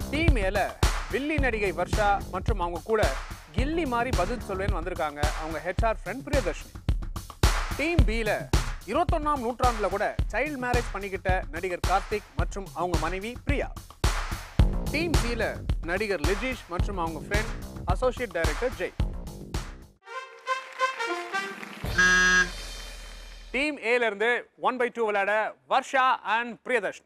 team ஏல வில்லி நடிகை வர்ஷா மற்றும் அவங்க கூட கில்லி மாதிரி பதில் சொல்வேன்னு வந்திருக்காங்க அவங்க ஹெச்ஆர் ஃப்ரெண்ட் பிரியதர்ஷினி டீம் பில இருபத்தொன்னாம் நூற்றாண்டுல கூட சைல்ட் மேரேஜ் பண்ணிக்கிட்ட நடிகர் கார்த்திக் மற்றும் அவங்க மனைவி பிரியா டீம் சில நடிகர் லிஜீஷ் மற்றும் அவங்க friend associate director Jai team ஏல இருந்து ஒன் பை டூ விளையாட வர்ஷா அண்ட் பிரியதர்ஷினி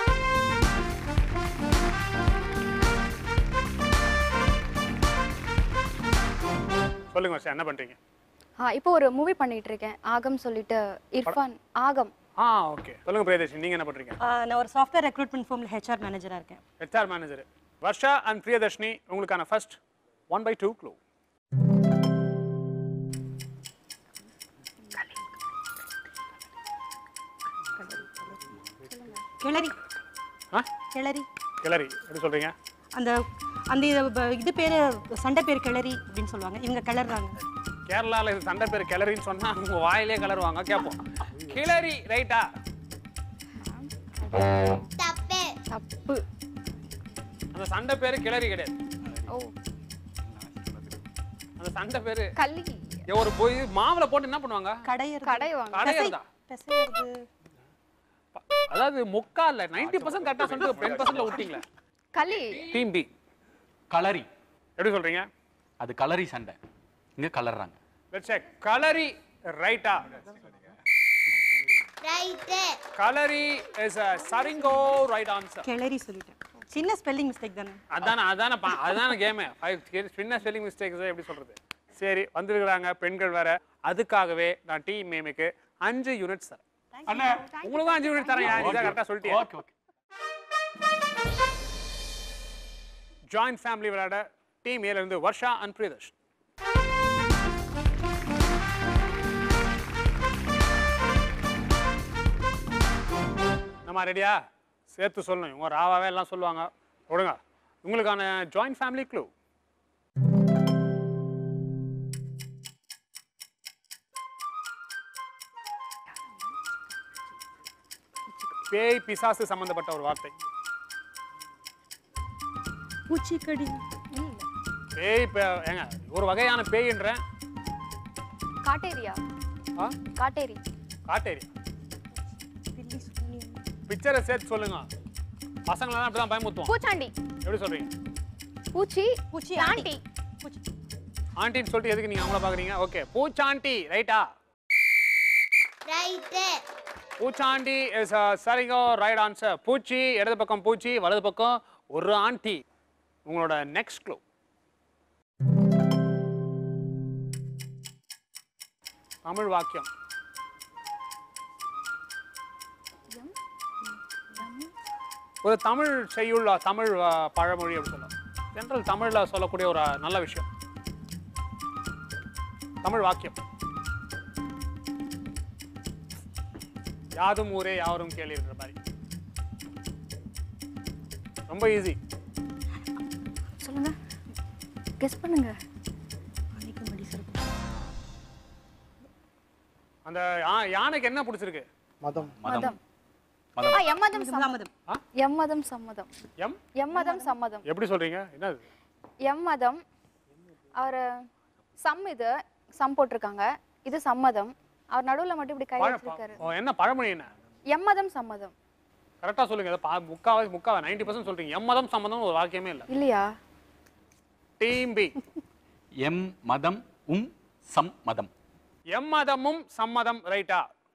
சொல்லுங்க வர்ஷா என்ன பண்றீங்க ஆ இப்போ ஒரு மூவி பண்ணிட்டு இருக்கேன் ஆகம் சொல்லிட்டு இர்ஃபான் ஆகம் ஆ ஓகே சொல்லுங்க பிரியதர்ஷினி நீங்க என்ன பண்றீங்க ஆ, நான் ஒரு சாஃப்ட்வேர் ரெக்ரூட்மெண்ட் ஃபார்மில் ஹெச்ஆர் மேனேஜராக இருக்கேன் HR manager Varsha and Priyadharshini உங்களுக்கான first one by two clue கிளறி ஆ கிளறி கிளறி எப்படி சொல்றீங்க அந்த அந்த இது ப- இது பேர் சண்டை பேர் கிளறி அப்படின்னு சொல்லுவாங்க இவங்க கிளறாங்க கேரளால இது சண்டை பேர் கிளறின்னு சொன்னா உங்க வாயிலே கிளறுவாங்க கேட்போம் கிளறி ரைட்டா தப்பு அந்த சண்டை பேரு கிளறி கிடையாது ஓ அந்த சண்டை பேரு கள்ளி ஒரு போய் மாவுல போட்டு என்ன பண்ணுவாங்க கடையர் கடைவாங்க கடையிறதா பெசையறது அதாவது முக்கா இல்ல நைன்டி பர்சன்ட் கரெக்டா சொல்லிட்டு டென் பர்சன்ட்ல விட்டீங்களே களி டீம் பி களரி எப்படி சொல்றீங்க அது களரி சண்டை இங்க கலர்றாங்க லெட்ஸ் செக் கலரி ரைட்டா கலரி இஸ் a சரிங்கோ ரைட் ஆன்சர் கிளறி சொல்லிட்டேன் சின்ன ஸ்பெல்லிங் மிஸ்டேக் தானே அதானே அதானே பா- அதானே கேமு சின்ன ஸ்பெல்லிங் மிஸ்டேக்ஸ் எப்படி சொல்றது சரி வந்திருக்கிறாங்க பெண்கள் வேற அதுக்காகவே நான் டீம் மேமுக்கு அஞ்சு யூனிட்ஸ் தரேன் அண்ணா உங்களுக்கும் அஞ்சு யூனிட் தரேன் யார் இதான் கரெக்டாக சொல்லிட்டீங்க ஓகே ஓகே ஜாயிண்ட் ஃபேமிலி விளையாட டீம் ஏல இருந்து வர்ஷா அண்ட் பிரியதர்ஷ் நம்ம ரெடியா சேர்த்து சொல்லணும் இவங்க ராவாவே எல்லாம் சொல்லுவாங்க விடுங்க உங்களுக்கான ஜாயிண்ட் ஃபேமிலி க்ளூ பேய் பிசாசு சம்பந்தப்பட்ட ஒரு வார்த்தை பூச்சிக்கடி பேய் பே- ஏங்க ஒரு வகையான பேய்ன்றேன் காட்டேரியா ஆ காட்டேரி காட்டேரி பில்லி சூனியம் பிக்சரை சேர்த்து சொல்லுங்க பசங்களெல்லாம் அப்படி தான் பயமுத்துவோம் பூச்சாண்டி எப்படி சொல்றீங்க பூச்சி பூச்சி ஆண்டி பூச்சி ஆண்டின்னு சொல்லிட்டு எதுக்கு நீங்க அவங்கள பாக்குறீங்க ஓகே பூச்சாண்டி ரைட்டா பூச்சாண்டி இஸ் சரிங்க ரைட் ஆன்சர் பூச்சி இடது பக்கம் பூச்சி வலது பக்கம் ஒரு ஆண்டி உங்களோட நெக்ஸ்ட் க்ளூ தமிழ் வாக்கியம் ஒரு தமிழ் செய்யுள் தமிழ் அஹ், பழமொழி அப்படி சொல்லலாம் ஜென்ரல் தமிழில் சொல்லக்கூடிய ஒரு அஹ், நல்ல விஷயம் தமிழ் வாக்கியம் யாதும் ஊரே யாவரும் கேள்வின்ற மாதிரி ரொம்ப ஈஸி சொல்லுங்க கெஸ் பண்ணுங்க மடி சிறப்பு அந்த யா- யானைக்கு என்ன பிடிச்சிருக்கு மதம் மதம் மதம் ஆ எம்மதம் சம்மதம் தாமதம் எம்மதம் சம்மதம் எம் எம்மதம் சம்மதம் எப்படி சொல்றீங்க என்னது எம்மதம் அவர் சம் இது சம் போட்டிருக்காங்க இது சம்மதம் அவர் நடுவுல மட்டும் இப்படி கை பழ- வச்சிருக்காரு ஓ, என்ன பழமொழி என்ன எம்மதம் சம்மதம் கரெக்டா சொல்லுங்க இதை பா- முக்காவாசி முக்காவா நைன்டி பர்சன்ட் சொல்றீங்க எம்மதம் சம்மதம் ஒரு வாக்கியமே இல்லை இல்லையா டீம் பி எம் மதம் உம் சம் மதம் எம்மதமும் சம்மதம் ரைட்டா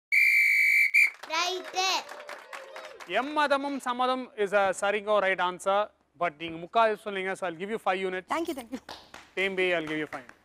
எம்மதமும் சம்மதம் இஸ் அ சரிங்கோ ரைட் ஆன்சர் பட் நீங்க முக்கால் சொன்னீங்க so I'll give you five unit thank you thank you team B I'll give you five